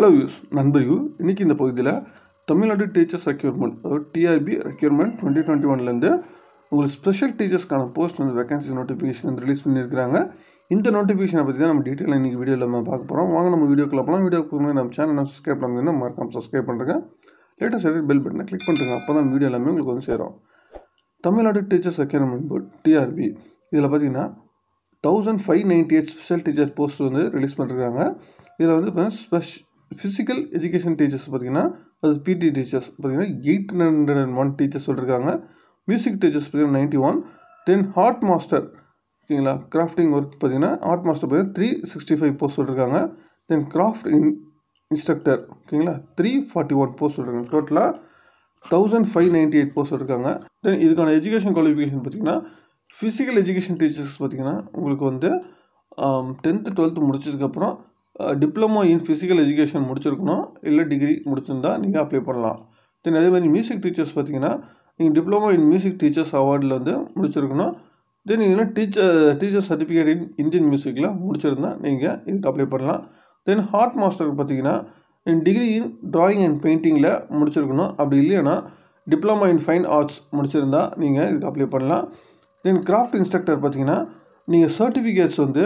hello use நண்பர் you இன்றைக்கி இந்த பகுதியில் தமிழ்நாடு டீச்சர்ஸ் ரெக்யூர்மெண்ட் அதாவது டிஆர்பி ரெக்யூர்மெண்ட் டுவெண்ட்டி டுவெண்ட்டி ஒன்லேருந்து உங்களுக்கு ஸ்பெஷல் டீச்சர்ஸ்க்கான போஸ்ட் வந்து வேகன்சி நோட்டிஃபிகேஷன் வந்து ரிலீஸ் பண்ணியிருக்காங்க இந்த நோட்டிஃபிகேஷனை பற்றி தான் நம்ம டீட்டெயிலாக இன்றைக்கி வீடியோவில் நம்ம பார்க்க போகிறோம் வாங்க நம்ம வீடியோக்குள்ள போகலாம் வீடியோக்கு முன்னாடி நம்ம சேனலை சப்ஸ்கிரைப் பண்ணுங்கன்னா மறக்காம சப்ஸ்கிரைப் பண்ணுறேங்க லேட்டஸ்ட் எடிட் பெல் பட்டனை கிளிக் பண்ணுறங்க அப்போ தான் வீடியோ எல்லாமே உங்களுக்கு வந்து சேரும் Tamil Nadu teachers recruitment board TRB இதில் பார்த்தீங்கன்னா thousand five ninety eight special teacher post வந்து ரிலீஸ் பண்ணிருக்காங்க இதில் வந்து பார்த்தீங்கன்னா ஸ்பெஷ் ஃபிசிக்கல் எஜுகேஷன் டீச்சர்ஸ் பார்த்தீங்கன்னா அது பிடி டீச்சர்ஸ் பார்த்தீங்கன்னா eight hundred and one teachers சொல்லியிருக்காங்க மியூசிக் டீச்சர்ஸ் பார்த்தீங்கன்னா ninety one then art master ஓகேங்களா கிராஃப்டிங் ஒர்க் பார்த்தீங்கன்னா ஆர்ட் மாஸ்டர் பார்த்தீங்கன்னா த்ரீ சிக்ஸ்டி ஃபைவ் போஸ்ட் சொல்லியிருக்காங்க தென் கிராஃப்ட் இன் இன்ஸ்ட்ரக்டர் ஓகேங்களா த்ரீ ஃபார்ட்டி ஒன் போஸ்ட் சொல்லியிருக்காங்க டோட்டலாக thousand five ninety eight post இருக்காங்க தென் இதுக்கான எஜுகேஷன் குவாலிஃபிகேஷன் பார்த்தீங்கன்னா ஃபிசிக்கல் எஜுகேஷன் டீச்சர்ஸ் பார்த்தீங்கன்னா உங்களுக்கு வந்து டென்த்து டுவெல்த்து முடிச்சதுக்கப்புறம் டிப்ளமோ இன் ஃபிசிக்கல் எஜுகேஷன் முடிச்சிருக்கணும் இல்லை டிகிரி முடிச்சிருந்தா நீங்கள் அப்ளை பண்ணலாம் தென் அதே மாதிரி மியூசிக் டீச்சர்ஸ் பார்த்தீங்கன்னா நீங்கள் டிப்ளமோ இன் மியூசிக் டீச்சர்ஸ் அவார்டில் வந்து முடிச்சிருக்கணும் தென் நீங்கள் teacher teacher certificate in Indian மியூசிக்கில் முடிச்சிருந்தா நீங்கள் இதுக்கு அப்ளை பண்ணலாம் தென் ஹார்ட் மாஸ்டர் பார்த்தீங்கன்னா டிகிரி இன் ட்ராயிங் அண்ட் பெயிண்டிங்கில் முடிச்சிருக்கணும் அப்படி இல்லைன்னா டிப்ளமா இன் ஃபைன் ஆர்ட்ஸ் முடிச்சிருந்தா நீங்கள் இதுக்கு அப்ளை பண்ணலாம் தென் கிராஃப்ட் இன்ஸ்ட்ரக்டர் பார்த்தீங்கன்னா நீங்கள் சர்டிஃபிகேட்ஸ் வந்து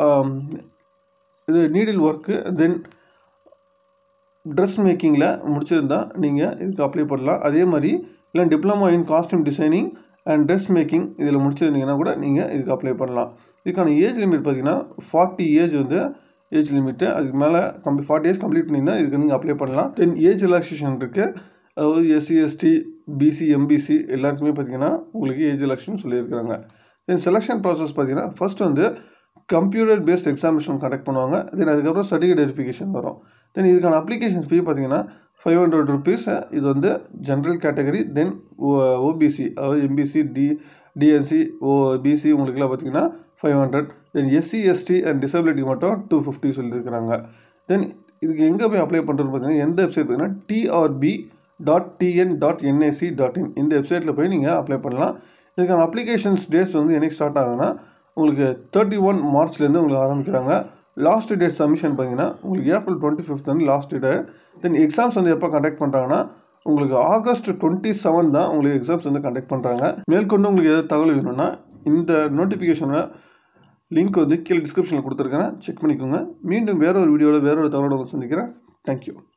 இது நீடில் ஒர்க்கு தென் ட்ரெஸ் மேக்கிங்கில் முடிச்சிருந்தா நீங்கள் இதுக்கு அப்ளை பண்ணலாம் அதே மாதிரி இல்லை diploma in costume designing and dress making இதில் முடிச்சிருந்தீங்கன்னா கூட நீங்கள் இதுக்கு அப்ளை பண்ணலாம் இதுக்கான ஏஜ் லிமிட் பார்த்தீங்கன்னா ஃபார்ட்டி ஏஜ் வந்து ஏஜ் லிமிட்டு அதுக்கு மேலே கம்ப்ளீட் ஃபார்ட்டி ஏஜ் கம்ப்ளீட் பண்ணியிருந்தா இதுக்கு நீங்கள் அப்ளை பண்ணலாம் தென் ஏஜ் ரிலாக்ஸேஷன் இருக்குது அதாவது எஸ்சி எஸ்டி பிசி எம்பிசி எல்லாருக்குமே பார்த்தீங்கன்னா உங்களுக்கு ஏஜ் எலெக்ஷன் சொல்லியிருக்காங்க தென் செலெக்ஷன் ப்ராசஸ் பார்த்தீங்கன்னா ஃபஸ்ட் வந்து கம்ப்யூட்டர் பேஸ்ட் எக்ஸாமினேஷன் கண்டக்ட் பண்ணுவாங்க தென் அதுக்கப்புறம் சர்டிஃபிகேட் வெரிஃபிகேஷன் வரும் தென் இதுக்கான அப்ளிகேஷன் ஃபீ பார்த்தீங்கன்னா ஃபைவ் ஹண்ட்ரட் ருபீஸ் இது வந்து ஜென்ரல் கேட்டகரி தென் ஓபிசி அதாவது MBC D DNC O BC உங்களுக்குலாம் பார்த்தீங்கன்னா five hundred then SC ST and disability மட்டும் டூ ஃபிஃப்டி சொல்லியிருக்கிறாங்க தென் இதுக்கு எங்கே போய் அப்ளை பண்ணுறது பார்த்தீங்கன்னா எந்த வெப்சைட் பார்த்தீங்கன்னா TRB dot TN dot NIC dot in இந்த வெப்சைட்டில் போய் நீங்கள் அப்ளை பண்ணலாம் இதுக்கான அப்ளிகேஷன்ஸ் டேட்ஸ் வந்து என்னைக்கு ஸ்டார்ட் ஆகுதுன்னா உங்களுக்கு தேர்ட்டி ஒன் மார்ச்லேருந்து உங்களுக்கு ஆரம்பிக்கிறாங்க லாஸ்ட் டேட் சப்மிஷன் பார்த்தீங்கன்னா உங்களுக்கு ஏப்ரல் டுவெண்ட்டி ஃபிஃப்த் வந்து லாஸ்ட் டே தென் எக்ஸாம்ஸ் வந்து எப்போ கண்டக்ட் பண்ணுறாங்கன்னா உங்களுக்கு ஆகஸ்ட் டுவெண்ட்டி செவன் தான் உங்களுக்கு எக்ஸாம்ஸ் வந்து கண்டக்ட் பண்ணுறாங்க மேற்கொண்டு உங்களுக்கு எதாவது தகவல் வேணும்னா இந்த நோட்டிஃபிகேஷனை லிங்க் வந்து கீழே டிஸ்கிரிப்ஷனில் கொடுத்துருக்கேன் செக் பண்ணிக்கோங்க மீண்டும் வேற ஒரு வீடியோவில் வேற ஒரு தகவலோட சந்திக்கிறேன் தேங்க்யூ